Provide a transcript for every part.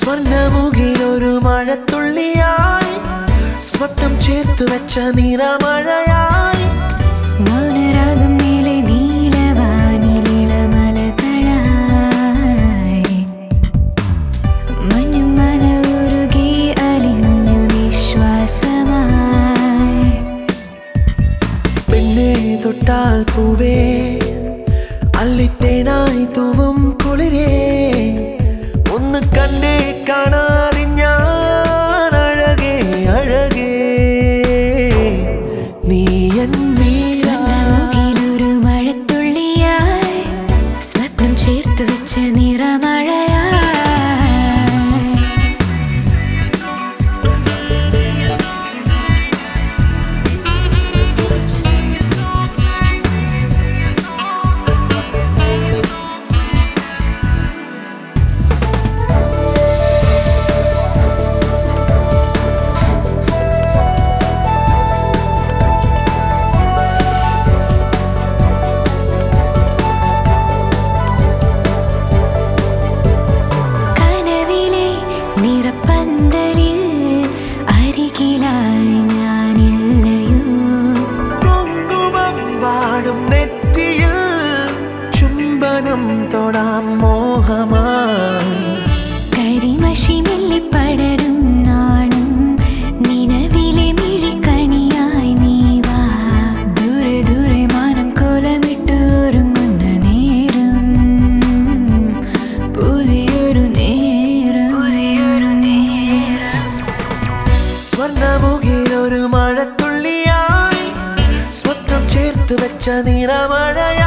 സ്വർണ്ണമുകിലൊരു മഴത്തുള്ളിയായി സ്വപ്നം ചേർത്തു വെച്ച നിറമഴയായി മൗനരാഗം മേലെ നീലവാനിലിള മലകളായി മഞ്ഞുമല ഉരുകി അലിഞ്ഞു നിശ്വാസമായി പെണ്ണെ തൊട്ടാൽ പൂവേ അല്ലിത്തേനായി തൂവും കുളിരേ ഒന്ന് കണ്ടേ കാണാതെ ഞാൻ അഴകേ അഴകേ നീ എൻ നീല സ്വർണ്ണമുകിലൊരു മഴത്തുള്ളിയായി സ്വപ്നം ചേർത്ത് വെച്ച നിറമഴയായി കനവിലെ നിറപ്പന്തലിൽ അരികിലായി ഞാനില്ലയോ കുങ്കുമം വാടും നെറ്റിയിൽ ചുംബനം തൊടാം മോഹമായി കരിമഷി പടരും നാണം നിലവിലെ മിഴിക്കണിയായി നീ വാ ദൂരെ ദൂരെ മാനം കോലമിട്ടൊരുങ്ങുന്ന നേരം പുതിയൊരു നേരം പുതിയൊരു നേരം സ്വർണ്ണമുകിലൊരു മഴത്തുള്ളിയായി സ്വപ്നം ചേർത്ത് വെച്ച നിറമഴയായി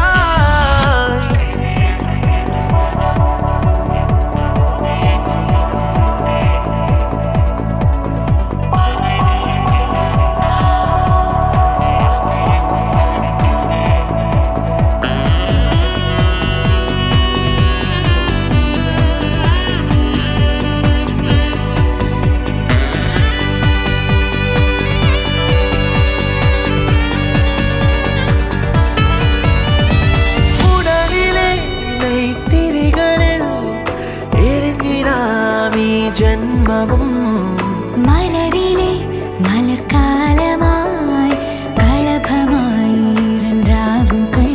ഉടലിലെ നെയ്ത്തിരികളിൽ എരിഞ്ഞിനാം ഈ ജന്മവും മലരിലെ മലർക്കാലമായി കളഭമായി രാവുകൾ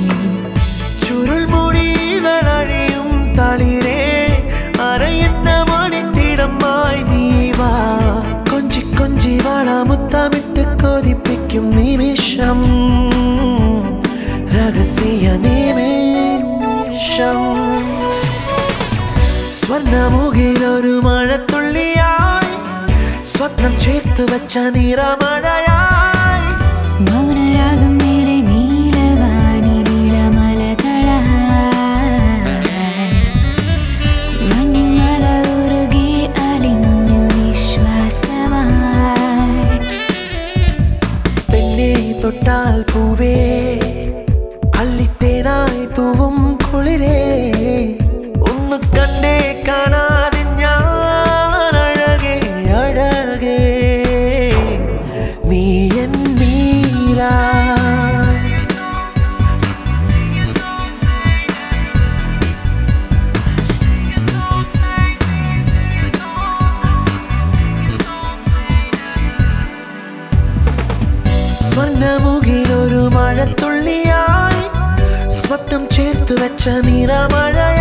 ചുരുൾമുടികളഴിയും തളിരേ അരയുന്ന മണിത്തിടമായി നീവാ കൊഞ്ചി കൊഞ്ചി വള മുത്തമിട്ട് കൊതിപ്പിക്കും നിമിഷം രഹസ്യ നിമിഷം സ്വർണ്ണമുകിലൊരു മഴത്തുള്ളിയായി സ്വപ്നം ചേർത്ത് വെച്ച നിറമഴയായി മൗനരാഗം മേലെ നീലവാനിലിള മലകളായി മഞ്ഞുമല ഉരുകി അലിഞ്ഞു നിശ്വാസമായി പെണ്ണെ തൊട്ടാൽ പൂവേ അല്ലിത്തേനായി തൂവും കുളിരേ ഒന്ന് കണ്ടേ കാണാതെ ഞാൻ അഴകേ അഴകേ നീ എൻ നീരാ സ്വർണ്ണമുകിലൊരു മഴത്തുള്ളിയായി സ്വപ്നം ചേർത്ത് വെച്ച നിറമഴയായി